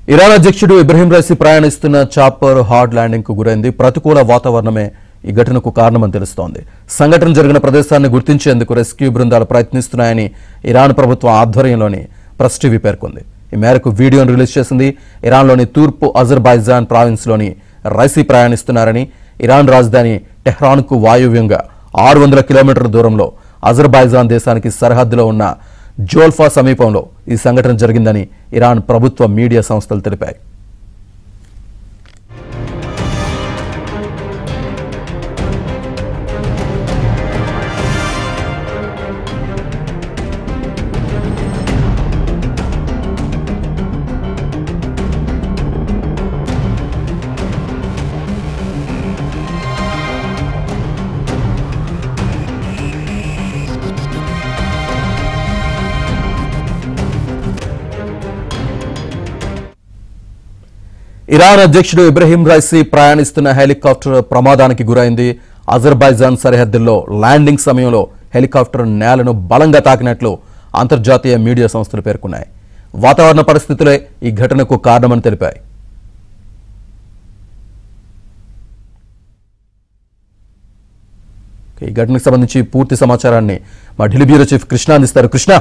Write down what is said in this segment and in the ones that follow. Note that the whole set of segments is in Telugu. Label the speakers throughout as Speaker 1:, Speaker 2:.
Speaker 1: ఇరాన్ అధ్యక్షుడు ఇబ్రహీం రైసీ ప్రయాణిస్తున్న చాపర్ హార్డ్ ల్యాండింగ్ కు గురైంది ప్రతికూల వాతావరణమే ఈ ఘటనకు కారణమని తెలుస్తోంది సంఘటన జరిగిన ప్రదేశాన్ని గుర్తించేందుకు రెస్క్యూ బృందాలు ప్రయత్నిస్తున్నాయని ఇరాన్ ప్రభుత్వం ఆధ్వర్యంలోని ప్రెస్ టీవీ పేర్కొంది ఈ మేరకు వీడియోను రిలీజ్ చేసింది ఇరాన్లోని తూర్పు అజర్బైజాన్ ప్రావిన్స్లోని రైసీ ప్రయాణిస్తున్నారని ఇరాన్ రాజధాని టెహ్రాన్కు వాయువ్యంగా ఆరు వందల కిలోమీటర్ల దూరంలో అజర్బైజాన్ దేశానికి సరిహద్దులో ఉన్న జోల్ఫా సమీపంలో ఈ సంఘటన జరిగిందని ఇరాన్ ప్రభుత్వ మీడియా సంస్థలు తెలిపాయి ఇరాన్ అధ్యక్షుడు ఇబ్రహీం రైసీ ప్రయాణిస్తున్న హెలికాప్టర్ ప్రమాదానికి గురైంది అజర్బైజాన్ సరిహద్దుల్లో ల్యాండింగ్ సమయంలో హెలికాప్టర్ నేలను బలంగా తాకినట్లు అంతర్జాతీయ మీడియా సంస్థలు పేర్కొన్నాయి వాతావరణ పరిస్థితులే ఈ ఘటనకు కారణమని తెలిపాయి ఈ ఘటనకు సంబంధించి పూర్తి సమాచారాన్ని మా ఢిల్లీ బ్యూరో చీఫ్ కృష్ణ అందిస్తారు కృష్ణ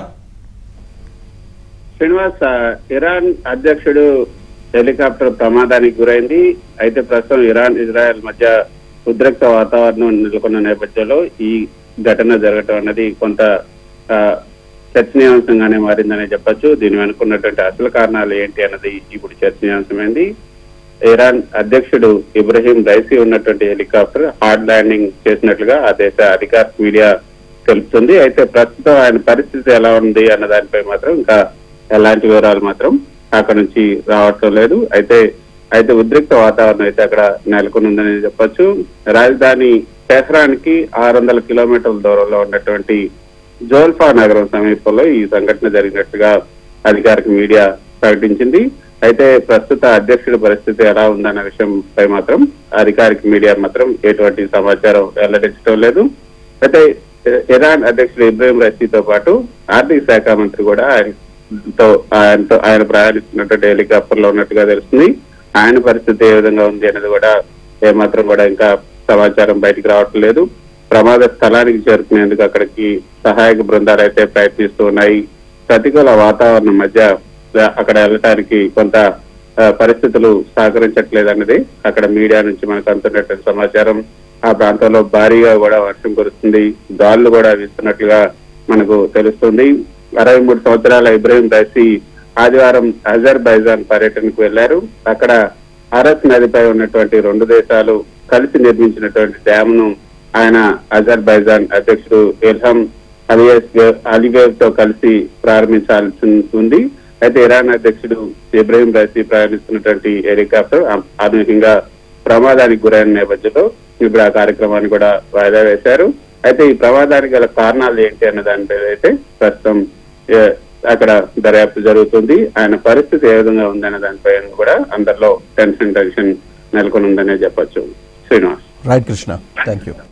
Speaker 2: శ్రీనివాస్ ఆ, ఇరాన్ అధ్యక్షుడు హెలికాప్టర్ ప్రమాదానికి గురైంది అయితే ప్రస్తుతం ఇరాన్ ఇజ్రాయెల్ మధ్య ఉద్రిక్త వాతావరణం నెలకొన్న నేపథ్యంలో ఈ ఘటన జరగటం అన్నది కొంత ఆ, చర్చనీయాంశంగానే మారిందనే చెప్పొచ్చు దీని వెనుకున్నటువంటి అసలు కారణాలు ఏంటి అన్నది ఇప్పుడు చర్చనీయాంశమైంది ఇరాన్ అధ్యక్షుడు ఇబ్రహీం రైసీ ఉన్నటువంటి హెలికాప్టర్ హార్డ్ ల్యాండింగ్ చేసినట్లుగా ఆ దేశ అధికారిక మీడియా తెలుపుతుంది అయితే ప్రస్తుతం ఆయన పరిస్థితి ఎలా ఉంది అన్న దానిపై మాత్రం ఇంకా ఎలాంటి వివరాలు మాత్రం అక్కడ నుంచి రావటం లేదు అయితే అయితే ఉద్రిక్త వాతావరణం అయితే అక్కడ నెలకొని ఉందని చెప్పొచ్చు రాజధాని టెహ్రాన్కి ఆరు వందల కిలోమీటర్ల దూరంలో ఉన్నటువంటి జోల్ఫా నగరం సమీపంలో ఈ సంఘటన జరిగినట్టుగా అధికారిక మీడియా ప్రకటించింది అయితే ప్రస్తుత అధ్యక్షుడి పరిస్థితి ఎలా ఉందన్న విషయంపై మాత్రం అధికారిక మీడియా మాత్రం ఎటువంటి సమాచారం వెల్లడించడం లేదు అయితే ఇరాన్ అధ్యక్షుడు ఇబ్రాహిం రషీతో పాటు ఆర్థిక శాఖ మంత్రి కూడా ఆయనతో ఆయనతో ఆయన ప్రయాణిస్తున్నటువంటి హెలికాప్టర్ లో ఉన్నట్టుగా తెలుస్తుంది ఆయన పరిస్థితి ఏ విధంగా ఉంది అనేది కూడా ఏమాత్రం కూడా ఇంకా సమాచారం బయటికి రావటం లేదు ప్రమాద స్థలానికి చేరుకునేందుకు అక్కడికి సహాయక బృందాలు అయితే ప్రయత్నిస్తూ ఉన్నాయి ప్రతికూల వాతావరణం మధ్య అక్కడ వెళ్ళటానికి కొంత ఆ, పరిస్థితులు సహకరించట్లేదు అన్నది అక్కడ మీడియా నుంచి మనకు అందుతున్నటువంటి సమాచారం ఆ ప్రాంతంలో భారీగా కూడా వర్షం కురుస్తుంది గాలులు కూడా వీస్తున్నట్లుగా మనకు తెలుస్తుంది అరవై మూడు సంవత్సరాల ఇబ్రహీం రైసీ ఆదివారం అజర్బైజాన్ పర్యటనకు వెళ్లారు అక్కడ అరస్ నదిపై ఉన్నటువంటి రెండు దేశాలు కలిసి నిర్మించినటువంటి డ్యామ్ ను ఆయన అజర్బైజాన్ అధ్యక్షుడు ఇల్హం అలియేవ్ అలివేవ్ తో కలిసి ప్రారంభించాల్సి ఉంది అయితే ఇరాన్ అధ్యక్షుడు ఇబ్రహీం రైసీ ప్రయాణిస్తున్నటువంటి హెలికాప్టర్ అ- అనూహ్యంగా ప్రమాదానికి గురైన నేపథ్యంలో ఇప్పుడు ఆ కార్యక్రమాన్ని కూడా వాయిదా వేశారు అయితే ఈ ప్రమాదానికి గల కారణాలు ఏంటి అన్న దానిపై అయితే ప్రస్తుతం ఏ, అక్కడ దర్యాప్తు జరుగుతుంది ఆయన పరిస్థితి ఏ విధంగా ఉందనే దానిపై కూడా అందరిలో టెన్షన్ టెన్షన్ నెలకొని ఉందనే చెప్పొచ్చు Srinivas
Speaker 1: right Krishna thank you